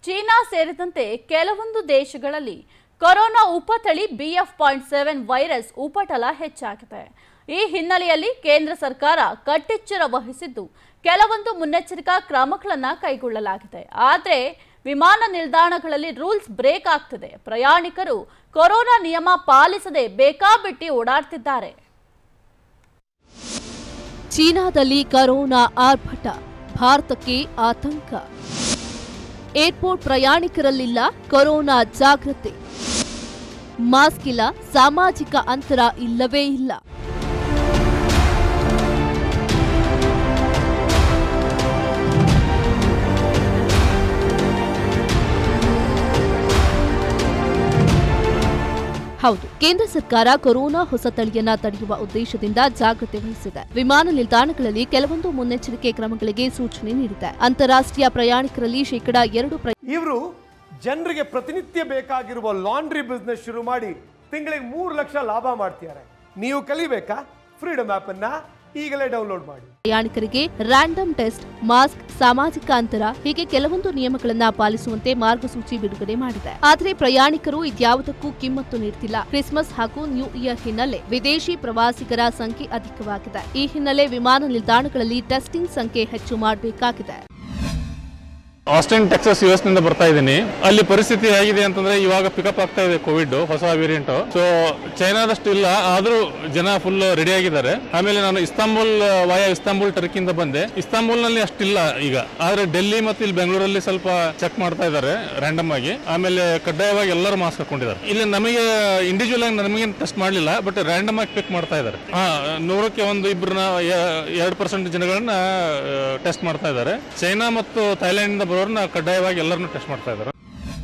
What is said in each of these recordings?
China ಸೇರಿದಂತೆ ಕೆಲವೊಂದು ದೇಶಗಳಲ್ಲಿ ಕೊರೋನಾ ಉಪತಳಿ ಬಿಎಫ್ ಪಾಯಿಂಟ್ ಸೆವೆನ್ ವೈರಸ್ ಉಪಟಳ ಹೆಚ್ಚಾಗಿದೆ ಈ ಹಿನ್ನೆಲೆಯಲ್ಲಿ ಕೇಂದ್ರ ಸರ್ಕಾರ ಕಟ್ಟೆಚ್ಚರ ವಹಿಸಿದ್ದು ಕೆಲವೊಂದು ಮುನ್ನೆಚ್ಚರಿಕಾ ಕ್ರಮಗಳನ್ನು ಕೈಗೊಳ್ಳಲಾಗಿದೆ ಆದರೆ ವಿಮಾನ ನಿಲ್ದಾಣಗಳಲ್ಲಿ ರೂಲ್ಸ್ ಬ್ರೇಕ್ ಆಗ್ತಿದೆ ಪ್ರಯಾಣಿಕರು ಕೊರೋನಾ ನಿಯಮ ಪಾಲಿಸದೆ ಬೇಕಾಬಿಟ್ಟಿ ಓಡಾಡ್ತಿದ್ದಾರೆ ಚೀನಾದಲ್ಲಿ ಕರೋನಾ ಆರ್ಭಟ ಭಾರತಕ್ಕೆ ಆತಂಕ ಏರ್ಪೋರ್ಟ್ ಪ್ರಯಾಣಿಕರಲ್ಲಿಲ್ಲ ಕೊರೋನಾ ಜಾಗೃತಿ ಮಾಸ್ಕ್ ಇಲ್ಲ ಸಾಮಾಜಿಕ ಅಂತರ ಇಲ್ಲವೇ ಇಲ್ಲ ಹೌದು ಕೇಂದ್ರ ಸರ್ಕಾರ ಕೊರೋನಾ ಹೊಸ ತಳಿಯನ್ನ ತಡೆಯುವ ಉದ್ದೇಶದಿಂದ ಜಾಗೃತಿ ವಹಿಸಿದೆ ವಿಮಾನ ನಿಲ್ದಾಣಗಳಲ್ಲಿ ಕೆಲವೊಂದು ಮುನ್ನೆಚ್ಚರಿಕೆ ಕ್ರಮಗಳಿಗೆ ಸೂಚನೆ ನೀಡಿದೆ ಅಂತಾರಾಷ್ಟ್ರೀಯ ಪ್ರಯಾಣಿಕರಲ್ಲಿ ಶೇಕಡಾ ಎರಡು ಪ್ರ- ಇವರು ಜನರಿಗೆ ಪ್ರತಿನಿತ್ಯ ಬೇಕಾಗಿರುವ ಲಾಂಡ್ರಿ ಬಿಸ್ನೆಸ್ ಶುರು ಮಾಡಿ ತಿಂಗಳಿಗೆ ಮೂರು ಲಕ್ಷ ಲಾಭ ಮಾಡ್ತಿದ್ದಾರೆ ನೀವು ಕಲಿಬೇಕಾ ಫ್ರೀಡಮ್ ಆಪ್ ಅನ್ನ ಈಗಲೇ ಡೌನ್ಲೋಡ್ ಮಾಡಿ ಪ್ರಯಾಣಿಕರಿಗೆ ರ್ಯಾಂಡಮ್ ಟೆಸ್ಟ್ ಮಾಸ್ಕ್ ಸಾಮಾಜಿಕ ಅಂತರ ಹೀಗೆ ಕೆಲವೊಂದು ನಿಯಮಗಳನ್ನ ಪಾಲಿಸುವಂತೆ ಮಾರ್ಗಸೂಚಿ ಬಿಡುಗಡೆ ಮಾಡಿದೆ ಆದರೆ ಪ್ರಯಾಣಿಕರು ಇದ್ಯಾವುದಕ್ಕೂ ಕಿಮ್ಮತ್ತು ನೀಡುತ್ತಿಲ್ಲ ಕ್ರಿಸ್ಮಸ್ ಹಾಗೂ ನ್ಯೂ ಇಯರ್ ಹಿನ್ನೆಲೆ ವಿದೇಶಿ ಪ್ರವಾಸಿಗರ ಸಂಖ್ಯೆ ಅಧಿಕವಾಗಿದೆ ಈ ಹಿನ್ನೆಲೆ ವಿಮಾನ ನಿಲ್ದಾಣಗಳಲ್ಲಿ ಟೆಸ್ಟಿಂಗ್ ಸಂಖ್ಯೆ ಹೆಚ್ಚು ಮಾಡಬೇಕಾಗಿದೆ ಆಸ್ಟಿನ್ ಟೆಕ್ಸಸ್ ಯು ಎಸ್ ನಿಂದ ಬರ್ತಾ ಇದ್ದೀನಿ ಅಲ್ಲಿ ಪರಿಸ್ಥಿತಿ ಹೇಗಿದೆ ಅಂತಂದ್ರೆ ಇವಾಗ ಪಿಕಪ್ ಆಗ್ತಾ ಇದೆ ಕೋವಿಡ್ ಹೊಸ ವೇರಿಯಂಟ್ ಸೊ ಚೈನಾದಷ್ಟು ಇಲ್ಲ ಆದ್ರೂ ಜನ ಫುಲ್ ರೆಡಿ ಆಗಿದ್ದಾರೆ ಆಮೇಲೆ ನಾನು ಇಸ್ತಾಂಬುಲ್ ವಾಯ ಇಸ್ತಾಂಬುಲ್ ಟರ್ಕಿಯಿಂದ ಬಂದೆ ಇಸ್ತಾಂಬುಲ್ ನಲ್ಲಿ ಅಷ್ಟಿಲ್ಲ ಈಗ ಆದ್ರೆ ಡೆಲ್ಲಿ ಮತ್ತು ಇಲ್ಲಿ ಬೆಂಗಳೂರಲ್ಲಿ ಸ್ವಲ್ಪ ಚೆಕ್ ಮಾಡ್ತಾ ಇದ್ದಾರೆ ರ್ಯಾಂಡಮ್ ಆಗಿ ಆಮೇಲೆ ಕಡ್ಡಾಯವಾಗಿ ಎಲ್ಲರೂ ಮಾಸ್ಕ್ ಹಾಕೊಂಡಿದ್ದಾರೆ ಇಲ್ಲಿ ನಮಗೆ ಇಂಡಿವಿಜುವಲ್ ಆಗಿ ನಮಗೆ ಟೆಸ್ಟ್ ಮಾಡಲಿಲ್ಲ ಬಟ್ ರ್ಯಾಂಡಮ್ ಆಗಿ ಪಿಕ್ ಮಾಡ್ತಾ ಇದ್ದಾರೆ ಹಾ ನೂರಕ್ಕೆ ಒಂದು ಇಬ್ಬರನ್ನ ಎರಡು ಪರ್ಸೆಂಟ್ ಜನಗಳನ್ನ ಟೆಸ್ಟ್ ಮಾಡ್ತಾ ಇದ್ದಾರೆ ಚೈನಾ ಮತ್ತು ಥೈಲ್ಯಾಂಡ್ ಇಂದ ಬರೋರ್ನ ಕಡ್ಡಾಯವಾಗಿ ಎಲ್ಲರನ್ನು ಟೆಸ್ಟ್ ಮಾಡ್ತಾ ಇದ್ದಾರೆ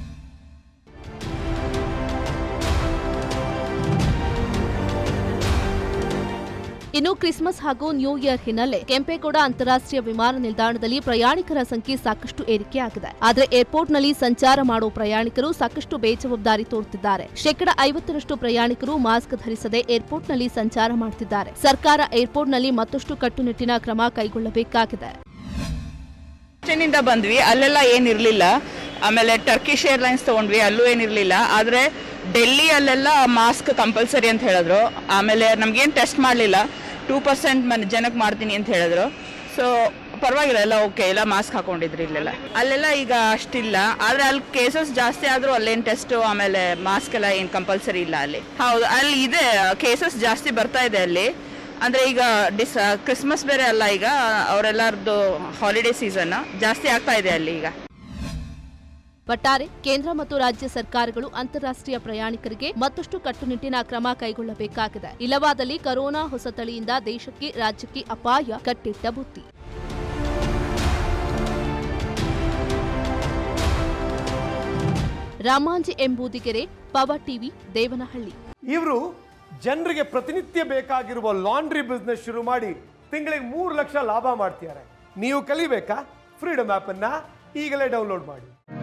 ಇನ್ನು ಕ್ರಿಸ್ಮಸ್ ಹಾಗೂ ನ್ಯೂ ಇಯರ್ ಹಿನ್ನೆಲೆ ಕೆಂಪೇಗೌಡ ಅಂತಾರಾಷ್ಟ್ರೀಯ ವಿಮಾನ ನಿಲ್ದಾಣದಲ್ಲಿ ಪ್ರಯಾಣಿಕರ ಸಂಖ್ಯೆ ಸಾಕಷ್ಟು ಏರಿಕೆಯಾಗಿದೆ ಆದರೆ ಏರ್ಪೋರ್ಟ್ನಲ್ಲಿ ಸಂಚಾರ ಮಾಡುವ ಪ್ರಯಾಣಿಕರು ಸಾಕಷ್ಟು ಬೇಜವಾಬ್ದಾರಿ ತೋರುತ್ತಿದ್ದಾರೆ ಶೇಕಡ ಐವತ್ತರಷ್ಟು ಪ್ರಯಾಣಿಕರು ಮಾಸ್ಕ್ ಧರಿಸದೆ ಏರ್ಪೋರ್ಟ್ನಲ್ಲಿ ಸಂಚಾರ ಮಾಡುತ್ತಿದ್ದಾರೆ ಸರ್ಕಾರ ಏರ್ಪೋರ್ಟ್ನಲ್ಲಿ ಮತ್ತಷ್ಟು ಕಟ್ಟುನಿಟ್ಟಿನ ಕ್ರಮ ಕೈಗೊಳ್ಳಬೇಕಾಗಿದೆ ಇಂದ ಬಂದ್ವಿ ಅಲ್ಲೆಲ್ಲ ಏನಿರಲಿಲ್ಲ ಆಮೇಲೆ ಟರ್ಕಿಶ್ ಏರ್ಲೈನ್ಸ್ ತಗೊಂಡ್ವಿ ಅಲ್ಲೂ ಏನಿರಲಿಲ್ಲ ಆದರೆ ಡೆಲ್ಲಿ ಅಲ್ಲೆಲ್ಲ ಮಾಸ್ಕ್ ಕಂಪಲ್ಸರಿ ಅಂತ ಹೇಳಿದ್ರು ಆಮೇಲೆ ನಮ್ಗೇನು ಟೆಸ್ಟ್ ಮಾಡಲಿಲ್ಲ ಟೂ ಪರ್ಸೆಂಟ್ ಮನ್ ಜನಕ್ಕೆ ಮಾಡ್ತೀನಿ ಅಂತ ಹೇಳಿದ್ರು ಸೊ ಪರವಾಗಿಲ್ಲ ಎಲ್ಲ ಓಕೆ ಎಲ್ಲ ಮಾಸ್ಕ್ ಹಾಕೊಂಡಿದ್ರಿ ಇಲ್ಲೆಲ್ಲ ಅಲ್ಲೆಲ್ಲ ಈಗ ಅಷ್ಟಿಲ್ಲ ಆದರೆ ಅಲ್ಲಿ ಕೇಸಸ್ ಜಾಸ್ತಿ ಆದರೂ ಅಲ್ಲೇನು ಟೆಸ್ಟು ಆಮೇಲೆ ಮಾಸ್ಕ್ ಎಲ್ಲ ಏನು ಕಂಪಲ್ಸರಿ ಇಲ್ಲ ಅಲ್ಲಿ ಹೌದು ಅಲ್ಲಿ ಇದೆ ಕೇಸಸ್ ಜಾಸ್ತಿ ಬರ್ತಾ ಇದೆ ಅಲ್ಲಿ ಅಂದರೆ ಈಗ ಡಿಸ್ ಕ್ರಿಸ್ಮಸ್ ಬೇರೆ ಅಲ್ಲ ಈಗ ಅವರೆಲ್ಲರದ್ದು ಹಾಲಿಡೇ ಸೀಸನ್ ಜಾಸ್ತಿ ಆಗ್ತಾ ಇದೆ ಅಲ್ಲಿ ಈಗ ಒಟ್ಟಾರೆ ಕೇಂದ್ರ ಮತ್ತು ರಾಜ್ಯ ಸರ್ಕಾರಗಳು ಅಂತಾರಾಷ್ಟ್ರೀಯ ಪ್ರಯಾಣಿಕರಿಗೆ ಮತ್ತಷ್ಟು ಕಟ್ಟುನಿಟ್ಟಿನ ಕ್ರಮ ಕೈಗೊಳ್ಳಬೇಕಾಗಿದೆ ಇಲ್ಲವಾದಲ್ಲಿ ಕೊರೋನಾ ಹೊಸ ತಳಿಯಿಂದ ದೇಶಕ್ಕೆ ರಾಜ್ಯಕ್ಕೆ ಅಪಾಯ ಕಟ್ಟಿಟ್ಟ ಬುತ್ತಿ ರಾಮಾಂಜಿ ಎಂಬೂದಿಗೆರೆ ಪವರ್ ಟಿವಿ ದೇವನಹಳ್ಳಿ ಇವರು ಜನರಿಗೆ ಪ್ರತಿನಿತ್ಯ ಬೇಕಾಗಿರುವ ಲಾಂಡ್ರಿ ಬಿಸ್ನೆಸ್ ಶುರು ಮಾಡಿ ತಿಂಗಳಿಗೆ ಮೂರು ಲಕ್ಷ ಲಾಭ ಮಾಡ್ತಿದ್ದಾರೆ ನೀವು ಕಲಿಬೇಕಾ ಫ್ರೀಡಮ್ ಆಪ್ ಅನ್ನ ಈಗಲೇ ಡೌನ್ಲೋಡ್ ಮಾಡಿ